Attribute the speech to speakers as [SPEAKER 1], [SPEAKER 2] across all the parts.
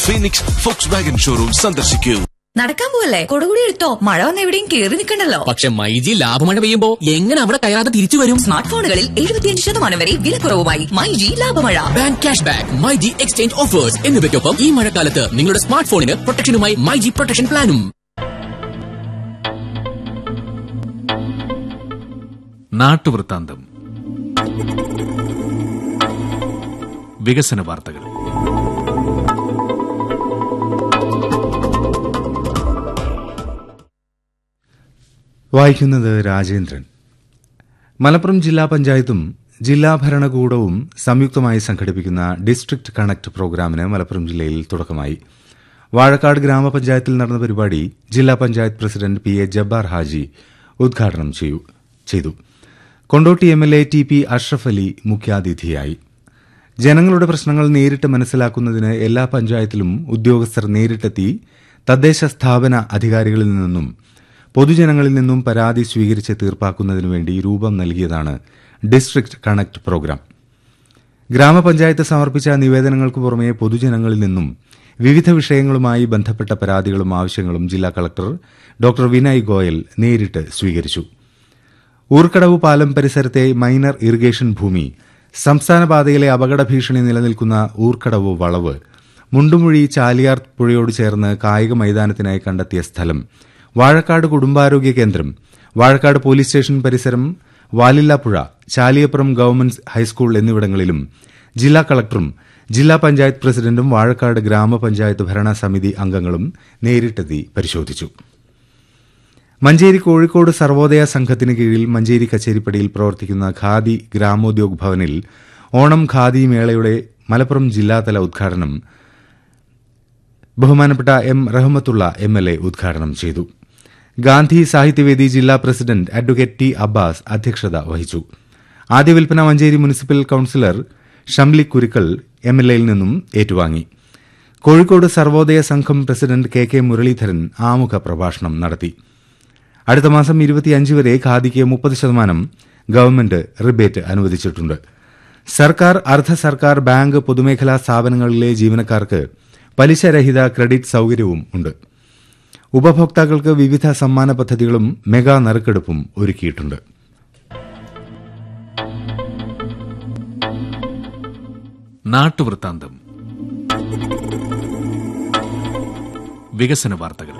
[SPEAKER 1] Phoenix Fox Wagen showroom സന്ദർശിക്കൂ
[SPEAKER 2] നടക്കാൻ പോവല്ലേ കൊടുകൂടി എടുത്തോ മഴ വന്ന് എവിടെയും കേറി നിൽക്കണ്ടല്ലോ
[SPEAKER 3] പക്ഷെ മൈജി ലാഭമഴ പെയ്യുമ്പോ എങ്ങനെ അവിടെ കയറാതെ തിരിച്ചു വരും
[SPEAKER 2] സ്മാർട്ട് ഫോണുകളിൽ എഴുപത്തിയഞ്ച് ശതമാനം വരെ വിലക്കുറവുമായി മൈ ജി ലാഭമഴ
[SPEAKER 3] bank cash back myG exchange offers എന്നിവയ്ക്കൊപ്പം ഈ മഴക്കാലത്ത് നിങ്ങളുടെ സ്മാർട്ട് ഫോണിന് പ്രൊട്ടക്ഷനുമായി മൈജി പ്രൊട്ടക്ഷൻ പ്ലാനും
[SPEAKER 4] നാട്ടുവൃത്താന്തം വികസന വാർത്തകൾ
[SPEAKER 5] വായിക്കുന്നത് രാജേന്ദ്രൻ മലപ്പുറം ജില്ലാ പഞ്ചായത്തും ജില്ലാ ഭരണകൂടവും സംയുക്തമായി സംഘടിപ്പിക്കുന്ന ഡിസ്ട്രിക്ട് കണക്ട് പ്രോഗ്രാമിന് മലപ്പുറം ജില്ലയിൽ തുടക്കമായി വാഴക്കാട് ഗ്രാമപഞ്ചായത്തിൽ നടന്ന പരിപാടി ജില്ലാ panchayat president P A Jabbar Haji ഉദ്ഘാടനം ചെയ്യു- ചെയ്തു Kondotty M L A T P Ashraf Ali മുഖ്യാതിഥിയായി ജനങ്ങളുടെ പ്രശ്നങ്ങൾ നേരിട്ട് മനസ്സിലാക്കുന്നതിന് എല്ലാ പഞ്ചായത്തിലും ഉദ്യോഗസ്ഥർ നേരിട്ടെത്തി തദ്ദേശ സ്ഥാപന അധികാരികളിൽ നിന്നും പൊതുജനങ്ങളിൽ നിന്നും പരാതി സ്വീകരിച്ച് തീർപ്പാക്കുന്നതിനു വേണ്ടി രൂപം നൽകിയതാണ് ഡിസ്ട്രിക്ട് കണക്ട് പ്രോഗ്രാം ഗ്രാമപഞ്ചായത്ത് സമർപ്പിച്ച നിവേദനങ്ങൾക്ക് പുറമെ പൊതുജനങ്ങളിൽ നിന്നും വിവിധ വിഷയങ്ങളുമായി ബന്ധപ്പെട്ട പരാതികളും ആവശ്യങ്ങളും ജില്ലാ കളക്ടർ ഡോക്ടർ വിനയ് ഗോയൽ നേരിട്ട് സ്വീകരിച്ചു ഊർക്കടവ് പാലം പരിസരത്തെ മൈനർ ഇറിഗേഷൻ ഭൂമി സംസ്ഥാന പാതയിലെ അപകട ഭീഷണി നിലനിൽക്കുന്ന ഊർക്കടവ് വളവ് മുണ്ടുമുഴി ചാലിയാർ പുഴയോട് ചേർന്ന് കായിക മൈതാനത്തിനായി കണ്ടെത്തിയ സ്ഥലം വാഴക്കാട് കുടുംബാരോഗ്യ കേന്ദ്രം വാഴക്കാട് പോലീസ് സ്റ്റേഷൻ പരിസരം വാലില്ലാപ്പുഴ ചാലിയപ്പുറം ഗവൺമെന്റ് ഹൈസ്കൂൾ എന്നിവിടങ്ങളിലും ജില്ലാ കളക്ടറും ജില്ലാ പഞ്ചായത്ത് പ്രസിഡന്റും വാഴക്കാട് ഗ്രാമപഞ്ചായത്ത് ഭരണസമിതി അംഗങ്ങളും നേരിട്ടെത്തി പരിശോധിച്ചു മഞ്ചേരി കോഴിക്കോട് സർവോദയ സംഘത്തിന് കീഴിൽ മഞ്ചേരി കച്ചേരിപ്പടിയിൽ പ്രവർത്തിക്കുന്ന ഖാദി ഗ്രാമോദ്യോഗ് ഭവനിൽ ഓണം ഖാദി മേളയുടെ മലപ്പുറം ജില്ലാതല ഉദ്ഘാടനം ബഹുമാനപ്പെട്ട M Rahmathulla M L A ഉദ്ഘാടനം ചെയ്തു ഗാന്ധി സാഹിത്യവേദി ജില്ലാ പ്രസിഡന്റ് അഡ്വക്കേറ്റ് ടി അബ്ബാസ് അധ്യക്ഷത വഹിച്ചു ആദ്യ വിൽപ്പന മഞ്ചേരി മുനിസിപ്പൽ കൌൺസിലർ ഷംലി കുരുക്കൾ എം എൽ എയിൽ നിന്നും ഏറ്റുവാങ്ങി കോഴിക്കോട് സർവോദയ സംഘം പ്രസിഡന്റ് കെ കെ മുരളീധരൻ ആമുഖ പ്രഭാഷണം നടത്തി അടുത്ത മാസം ഇരുപത്തിയഞ്ച് വരെ ഖാദിക്ക് മുപ്പത് ശതമാനം ഗവൺമെന്റ് റിബേറ്റ് അനുവദിച്ചിട്ടുണ്ട് സർക്കാർ അർദ്ധ സർക്കാർ ബാങ്ക് പൊതുമേഖലാ സ്ഥാപനങ്ങളിലെ ജീവനക്കാർക്ക് പലിശരഹിത ക്രെഡിറ്റ് സൌകര്യവും ഉണ്ട് ഉപഭോക്താക്കൾക്ക് വിവിധ സമ്മാന പദ്ധതികളും മെഗാ നറുക്കെടുപ്പും ഒരുക്കിയിട്ടുണ്ട്
[SPEAKER 4] നാട്ടുവൃത്താന്തം വികസന വാർത്തകൾ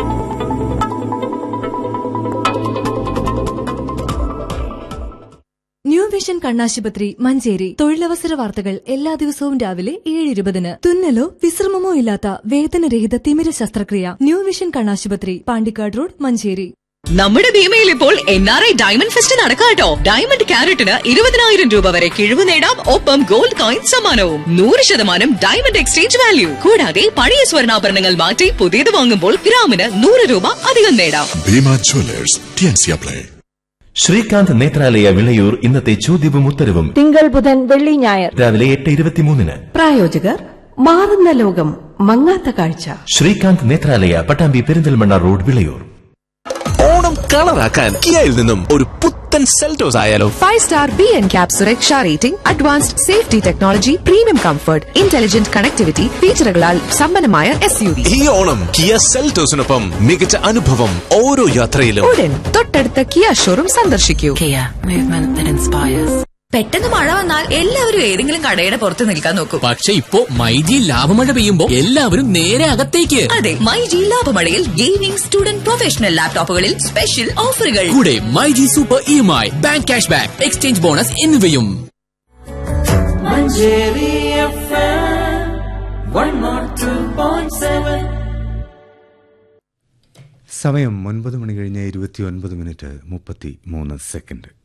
[SPEAKER 6] ന്യൂ വിഷൻ കണ്ണാശുപത്രി മഞ്ചേരി തൊഴിലവസര വാർത്തകൾ എല്ലാ ദിവസവും രാവിലെ ഏഴ് ഇരുപതിന് തുന്നലോ വിശ്രമമോ ഇല്ലാത്ത വേദനരഹിത തിമിര ശസ്ത്രക്രിയ ന്യൂ വിഷൻ കണ്ണാശുപത്രി പാണ്ടിക്കാട് റോഡ് മഞ്ചേരി
[SPEAKER 2] നമ്മുടെ ഭീമയിൽ ഇപ്പോൾ N R I diamond fest നടക്കാട്ടോ ഡയമണ്ട് ക്യാരറ്റിന് ഇരുപതിനായിരം രൂപ വരെ കിഴിവ് നേടാം ഒപ്പം ഗോൾഡ് കോയിൻ സമ്മാനവും നൂറ് ശതമാനം ഡയമണ്ട് എക്സ്ചേഞ്ച് വാല്യൂ കൂടാതെ പഴയ സ്വർണ്ണാഭരണങ്ങൾ മാറ്റി പുതിയത് വാങ്ങുമ്പോൾ ഗ്രാമിന് നൂറ് രൂപ അധികം നേടാം
[SPEAKER 7] ഭീമ ജ്വല്ലേഴ്സ് ടിയൻസിയ പ്ലേ
[SPEAKER 8] ശ്രീകാന്ത് നേത്രാലയ വിളയൂർ ഇന്നത്തെ ചോദ്യവും ഉത്തരവും
[SPEAKER 9] തിങ്കൾ ബുധൻ വെള്ളി ഞായർ
[SPEAKER 8] രാവിലെ എട്ട് ഇരുപത്തിമൂന്നിന്
[SPEAKER 9] പ്രായോജകർ മാറുന്ന ലോകം മങ്ങാത്ത കാഴ്ച
[SPEAKER 8] ശ്രീകാന്ത് നേത്രാലയ പട്ടാമ്പി പെരിന്തൽമണ്ണ റോഡ് വിളയൂർ
[SPEAKER 1] ഓണം കളറാക്കാൻ കിയയിൽ നിന്നും ഒരു പുത്തൻ സെൽറ്റോസ് ആയാലോ
[SPEAKER 10] five star B N cap സുരക്ഷ rating advanced safety technology premium comfort intelligent connectivity ഫീച്ചറുകളാൽ സമ്പന്നമായ എസ് യു വി
[SPEAKER 1] ഈ ഓണം കിയ സെൽറ്റോസിനൊപ്പം മികച്ച അനുഭവം ഓരോ യാത്രയിലും
[SPEAKER 10] ഉടൻ തൊട്ടടുത്ത കിയ ഷോറൂം സന്ദർശിക്കൂ
[SPEAKER 2] പെട്ടെന്ന് മഴ വന്നാൽ എല്ലാവരും ഏതെങ്കിലും കടയുടെ പുറത്ത് നിൽക്കാൻ നോക്കും
[SPEAKER 3] പക്ഷെ ഇപ്പോ മൈജി ലാഭമഴ പെയ്യുമ്പോ എല്ലാവരും നേരെ അകത്തേക്ക്
[SPEAKER 2] അതെ മൈ ജി ലാഭമഴയിൽ ഗെയിമിംഗ് സ്റ്റുഡന്റ് പ്രൊഫഷണൽ ലാപ്ടോപ്പുകളിൽ സ്പെഷ്യൽ ഓഫറുകൾ
[SPEAKER 3] കൂടെ myG super E M I bank cash back exchange bonus എന്നിവയും
[SPEAKER 5] സമയം ഒൻപത് മണി കഴിഞ്ഞ് ഇരുപത്തിയൊൻപത് മിനിറ്റ് മുപ്പത്തി മൂന്ന് സെക്കൻഡ്